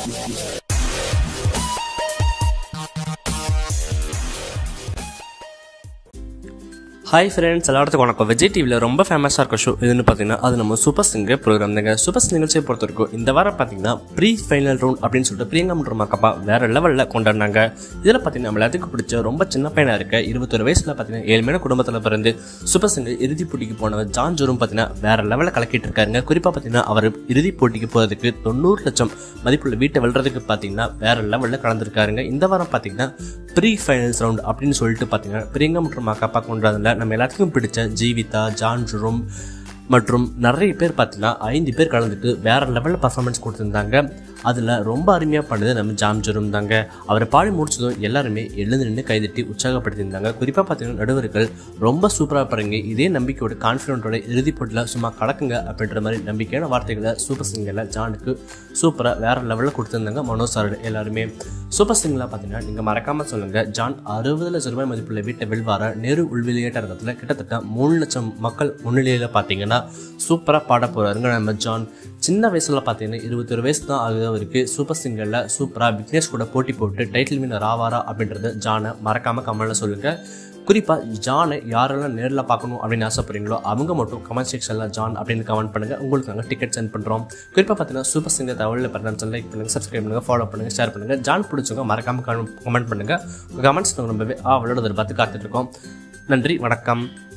hi friends எல்லாத்துக்கும் வணக்கம் விஜய் டிவியில் ரொம்ப ஃபேமஸாக இருக்க ஷோ இதுன்னு பார்த்தீங்கன்னா அது நம்ம சூப்பர் சிங்கர் ப்ரோக்ராம் தாங்க சூப்பர் சிங்கர் நிகழ்ச்சியை பொறுத்த வரைக்கும் இந்த வாரம் பார்த்தீங்கன்னா ப்ரீ ஃபைனல் ரவுண்ட் அப்படின்னு சொல்லிட்டு பிரியங்கா மற்றும் மக்கப்பா வேற லெவலில் கொண்டாடினாங்க இதில் பார்த்தீங்கன்னா நம்ம எல்லாத்துக்கும் பிடிச்ச ரொம்ப சின்ன பையனாக இருக்க இருபத்தொரு வயசில் பார்த்தீங்கன்னா ஏழ்மையான குடும்பத்தில் பிறந்து சூப்பர் சிங்கர் இறுதிப் போட்டிக்கு போனவர் ஜான் ஜோரும் பார்த்தீங்கன்னா வேற லெவலில் கலக்கிட்டு இருக்காருங்க குறிப்பாக பார்த்தீங்கன்னா அவர் இறுதிப் போட்டிக்கு போகிறதுக்கு தொண்ணூறு லட்சம் மதிப்புள்ள வீட்டை வெல்றதுக்கு பார்த்தீங்கன்னா வேற லெவலில் கலந்துருக்காருங்க இந்த வாரம் பார்த்தீங்கன்னா ப்ரீ ஃபைனல்ஸ் ரவுண்ட் அப்படின்னு சொல்லிட்டு பார்த்தீங்கன்னா பிரியங்கா மற்றும் மக்கப்பா கொண்டாடுறதுல நம்ம எல்லாத்துக்கும் பிடிச்ச ஜீவிதா ஜான் ஜுரும் மற்றும் நிறைய பேர் பார்த்தீங்கன்னா ஐந்து பேர் கலந்துட்டு வேற லெவலில் பர்ஃபார்மன்ஸ் கொடுத்துருந்தாங்க அதில் ரொம்ப அருமையாக பண்ணது நம்ம ஜாம் ஜுரும் தாங்க அவரை பாடி முடிச்சதும் எல்லாருமே எழுந்து நின்று கைதட்டி உற்சாகப்படுத்தியிருந்தாங்க குறிப்பாக பார்த்தீங்கன்னா நடுவர்கள் ரொம்ப சூப்பராக பாருங்க இதே நம்பிக்கையோட கான்ஃபிடென்ட்டோட இறுதிப் போட்டியில் சும்மா கலக்குங்க அப்படின்ற மாதிரி நம்பிக்கையான வார்த்தைகளை சூப்பர் சிங்கரில் ஜானுக்கு சூப்பராக வேற லெவலில் கொடுத்துருந்தாங்க மனோஜ் சார் எல்லாருமே சூப்பர் சிங்கரில் பார்த்தீங்கன்னா நீங்கள் மறக்காமல் சொல்லுங்கள் ஜான் அறுபது லட்சம் ரூபாய் மதிப்புள்ள வீட்டை வெல்வார நேரு உள்வெளியேட்ட இடத்துல கிட்டத்தட்ட மூணு லட்சம் மக்கள் முன்னிலையில் பார்த்தீங்கன்னா சூப்பராக பாட போகிறாருங்க நம்ம ஜான் சின்ன வயசில் பார்த்தீங்கன்னா இருபத்தொரு வயசு தான் ஆகுது அவருக்கு சூப்பர் சிங்கரில் சூப்பராக விக்னேஷ் கூட போட்டி போட்டு டைட்டில் வின்னர் ஆவாரா அப்படின்றத ஜானை மறக்காமல் கமெண்ட்டில் சொல்லுங்கள் குறிப்பாக ஜானை யாரெல்லாம் நேரில் பார்க்கணும் அப்படின்னு ஆசைப்படுறீங்களோ அவங்க மட்டும் கமெண்ட் செக்ஷனில் ஜான் அப்படின்னு கமெண்ட் பண்ணுங்கள் உங்களுக்கு நாங்கள் டிக்கெட் சென்ட் பண்ணுறோம் குறிப்பாக பார்த்தீங்கன்னா சூப்பர் சிங்கர் தகவலில் பண்ண லைக் பண்ணுங்கள் சப்ஸ்கிரைப் பண்ணுங்கள் ஃபாலோ பண்ணுங்கள் ஷேர் பண்ணுங்கள் ஜான் பிடிச்சவங்க மறக்காமல் கமெண்ட் பண்ணுங்கள் உங்கள் கமெண்ட்ஸ் ரொம்பவே ஆவலோட பார்த்து காத்துட்ருக்கோம் நன்றி வணக்கம்